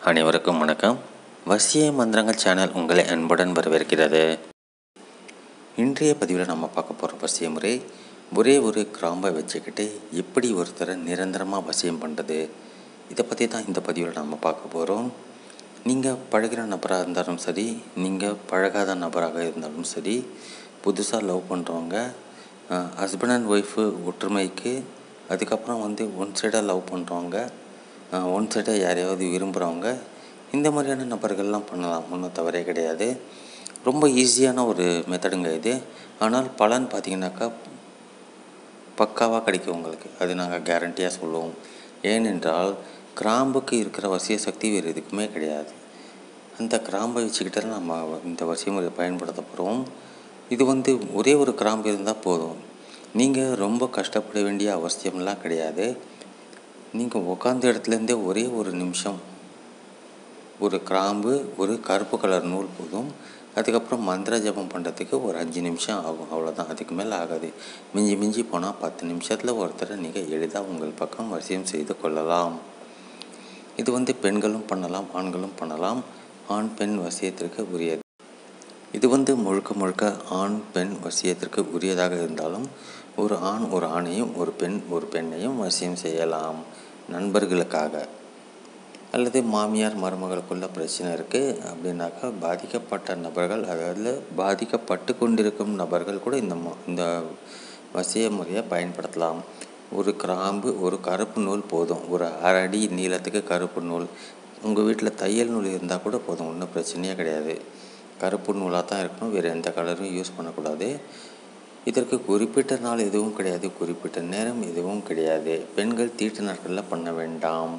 அனைவருக்கும் வணக்கம் வசிய மந்திரங்கள் சேனல் உங்களை அன்புடன் வரவேற்கிறது இன்றைய பதிவில் நம்ம பார்க்க போகிற வசிய முறை ஒரே ஒரு கிராம்பை வச்சுக்கிட்டு எப்படி ஒருத்தரை நிரந்தரமாக வசியம் பண்ணுறது இதை பற்றி தான் இந்த பதிவில் நம்ம பார்க்க போகிறோம் நீங்கள் பழகிற நபராக இருந்தாலும் சரி நீங்கள் பழகாத நபராக இருந்தாலும் சரி புதுசாக லவ் பண்ணுறவங்க ஹஸ்பண்ட் அண்ட் ஒய்ஃபு ஒற்றுமைக்கு அதுக்கப்புறம் வந்து ஒன் சைடாக லவ் பண்ணுறவங்க ஒன் சைடாக யாரையாவது விரும்புகிறவங்க இந்த மாதிரியான நபர்கள்லாம் பண்ணலாம் ஒன்றும் தவறே கிடையாது ரொம்ப ஈஸியான ஒரு மெத்தடுங்க இது ஆனால் பலன் பார்த்திங்கனாக்கா பக்காவாக கிடைக்கும் உங்களுக்கு அது நாங்கள் கேரண்டியாக சொல்லுவோம் ஏனென்றால் கிராம்புக்கு இருக்கிற வசிய சக்தி வேறு எதுக்குமே கிடையாது அந்த கிராம்பை வச்சுக்கிட்டு நம்ம இந்த வசிய முறையை பயன்படுத்த போகிறோம் இது வந்து ஒரே ஒரு கிராம்பு இருந்தால் போதும் நீங்கள் ரொம்ப கஷ்டப்பட வேண்டிய அவசியம்லாம் கிடையாது நீங்கள் உட்காந்த இடத்துலேருந்தே ஒரே ஒரு நிமிஷம் ஒரு கிராம்பு ஒரு கருப்பு கலர் நூல் போதும் அதுக்கப்புறம் மந்திர ஜபம் பண்ணுறதுக்கு ஒரு அஞ்சு நிமிஷம் ஆகும் அவ்வளோதான் அதுக்கு மேலே ஆகாது மிஞ்சி மிஞ்சி போனால் பத்து நிமிஷத்தில் ஒருத்தரை நீங்கள் எளிதாக உங்கள் பக்கம் வசியம் செய்து கொள்ளலாம் இது வந்து பெண்களும் பண்ணலாம் ஆண்களும் பண்ணலாம் ஆண் பெண் வசியத்திற்கு உரியது இது வந்து முழுக்க முழுக்க ஆண் பெண் வசியத்திற்கு உரியதாக இருந்தாலும் ஒரு ஆண் ஒரு ஆணையும் ஒரு பெண் ஒரு பெண்ணையும் வசியம் செய்யலாம் நண்பர்களுக்காக அல்லது மாமியார் மருமகளுக்குள்ள பிரச்சனை இருக்குது அப்படின்னாக்கா பாதிக்கப்பட்ட நபர்கள் அதாவது பாதிக்கப்பட்டு கொண்டிருக்கும் நபர்கள் கூட இந்த இந்த வசிய முறையை பயன்படுத்தலாம் ஒரு கிராம்பு ஒரு கருப்பு நூல் போதும் ஒரு அரை அடி நீளத்துக்கு கருப்பு நூல் உங்கள் வீட்டில் தையல் நூல் இருந்தால் கூட போதும் ஒன்றும் பிரச்சனையே கிடையாது கருப்பு நூலாக தான் இருக்கணும் வேறு எந்த கலரும் யூஸ் பண்ணக்கூடாது இதற்கு குறிப்பிட்ட நாள் எதுவும் கிடையாது குறிப்பிட்ட நேரம் எதுவும் கிடையாது பெண்கள் தீட்டு நாட்களில் பண்ண வேண்டாம்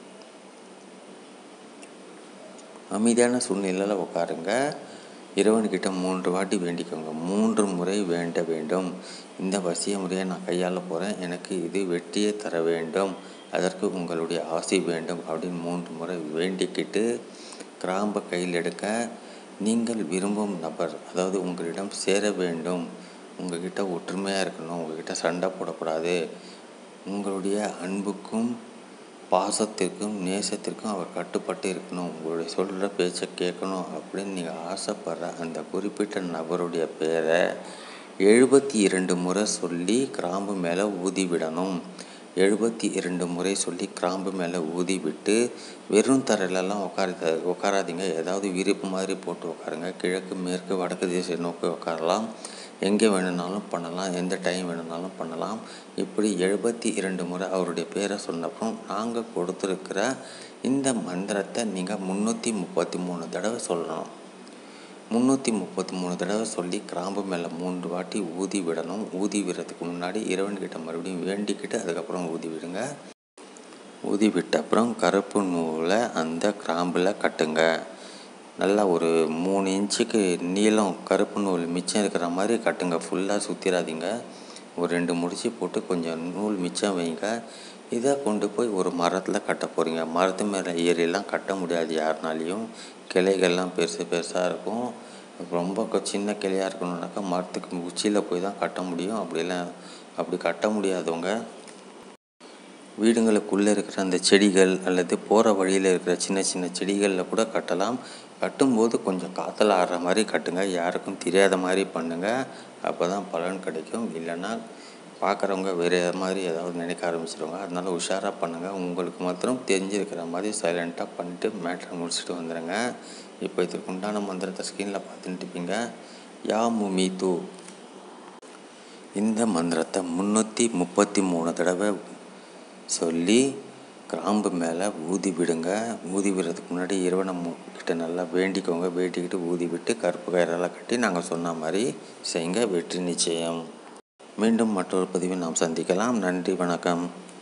அமைதியான சூழ்நிலையில் உட்காருங்க இறைவன்கிட்ட மூன்று வாட்டி வேண்டிக்கோங்க மூன்று முறை வேண்ட வேண்டும் இந்த வசிய முறையை நான் கையாள போகிறேன் எனக்கு இது வெற்றியை தர வேண்டும் அதற்கு உங்களுடைய ஆசை வேண்டும் அப்படின்னு மூன்று முறை வேண்டிக்கிட்டு கிராம்பை கையில் எடுக்க நீங்கள் விரும்பும் நபர் அதாவது உங்களிடம் சேர வேண்டும் உங்கள்கிட்ட ஒற்றுமையாக இருக்கணும் உங்கள்கிட்ட சண்டை போடக்கூடாது உங்களுடைய அன்புக்கும் பாசத்திற்கும் நேசத்திற்கும் அவர் கட்டுப்பட்டு இருக்கணும் உங்களுடைய சொல்கிற பேச்சை கேட்கணும் அப்படின்னு நீங்கள் ஆசைப்படுற அந்த குறிப்பிட்ட நபருடைய பேரை எழுபத்தி இரண்டு முறை சொல்லி கிராம்பு மேலே ஊதி விடணும் எழுபத்தி இரண்டு முறை சொல்லி கிராம்பு மேலே ஊதி விட்டு வெறும் தரையிலலாம் உட்கார உட்காராதீங்க ஏதாவது விரிப்பு மாதிரி போட்டு உட்காருங்க கிழக்கு மேற்கு வடக்கு திசை நோக்கி உட்காரலாம் எங்கே வேணுனாலும் பண்ணலாம் எந்த டைம் வேணுனாலும் பண்ணலாம் இப்படி எழுபத்தி இரண்டு முறை அவருடைய பேரை சொன்னப்புறம் நாங்கள் கொடுத்துருக்கிற இந்த மந்திரத்தை நீங்கள் முந்நூற்றி முப்பத்தி மூணு தடவை சொல்லணும் முந்நூற்றி முப்பத்தி மூணு தடவை சொல்லி கிராம்பு மேலே மூன்று வாட்டி ஊதி விடணும் ஊதி விடுறதுக்கு முன்னாடி இறைவன்கிட்ட மறுபடியும் வேண்டிக்கிட்டு அதுக்கப்புறம் ஊதி விடுங்க ஊதி விட்ட அப்புறம் கருப்பு நூலை அந்த கிராம்பில் கட்டுங்க நல்லா ஒரு மூணு இன்ச்சுக்கு நீளம் கருப்பு நூல் மிச்சம் இருக்கிற மாதிரி கட்டுங்க ஃபுல்லாக சுற்றிடாதீங்க ஒரு ரெண்டு முடிச்சு போட்டு கொஞ்சம் நூல் மிச்சம் வைங்க இதை கொண்டு போய் ஒரு மரத்தில் கட்ட போகிறீங்க மரத்து மேலே ஏறியெல்லாம் கட்ட முடியாது யாருனாலையும் கிளைகள்லாம் பெருசு பெருசாக இருக்கும் ரொம்ப சின்ன கிளையாக இருக்கணுன்னாக்கா மரத்துக்கு உச்சியில் போய் தான் கட்ட முடியும் அப்படிலாம் அப்படி கட்ட முடியாதவங்க வீடுங்களுக்குள்ளே இருக்கிற அந்த செடிகள் அல்லது போகிற வழியில் இருக்கிற சின்ன சின்ன செடிகளில் கூட கட்டலாம் கட்டும்போது கொஞ்சம் காற்றுல ஆடுற மாதிரி கட்டுங்க யாருக்கும் தெரியாத மாதிரி பண்ணுங்கள் அப்போ தான் பலன் கிடைக்கும் இல்லைன்னா பார்க்குறவங்க வேறு மாதிரி ஏதாவது நினைக்க ஆரம்பிச்சிருவாங்க அதனால உஷாராக பண்ணுங்கள் உங்களுக்கு மாத்திரம் தெரிஞ்சிருக்கிற மாதிரி சைலண்ட்டாக பண்ணிட்டு மேட்ரை முடிச்சுட்டு வந்துடுங்க இப்போ இதற்கு உண்டான மந்திரத்தை ஸ்க்ரீனில் பார்த்துட்டு இருப்பீங்க யா முமி தூ இந்த மந்திரத்தை முந்நூற்றி முப்பத்தி மூணு தடவை சொல்லி கிராம்பு மேலே ஊதி விடுங்க ஊதி விடுறதுக்கு முன்னாடி இறைவனை கிட்ட நல்லா வேண்டிக்கோங்க வேண்டிக்கிட்டு ஊதி விட்டு கருப்பு கயிறெல்லாம் கட்டி நாங்கள் சொன்ன மாதிரி செய்யுங்க வெற்றி நிச்சயம் மீண்டும் மற்றொரு பதிவில் நாம் சந்திக்கலாம் நன்றி வணக்கம்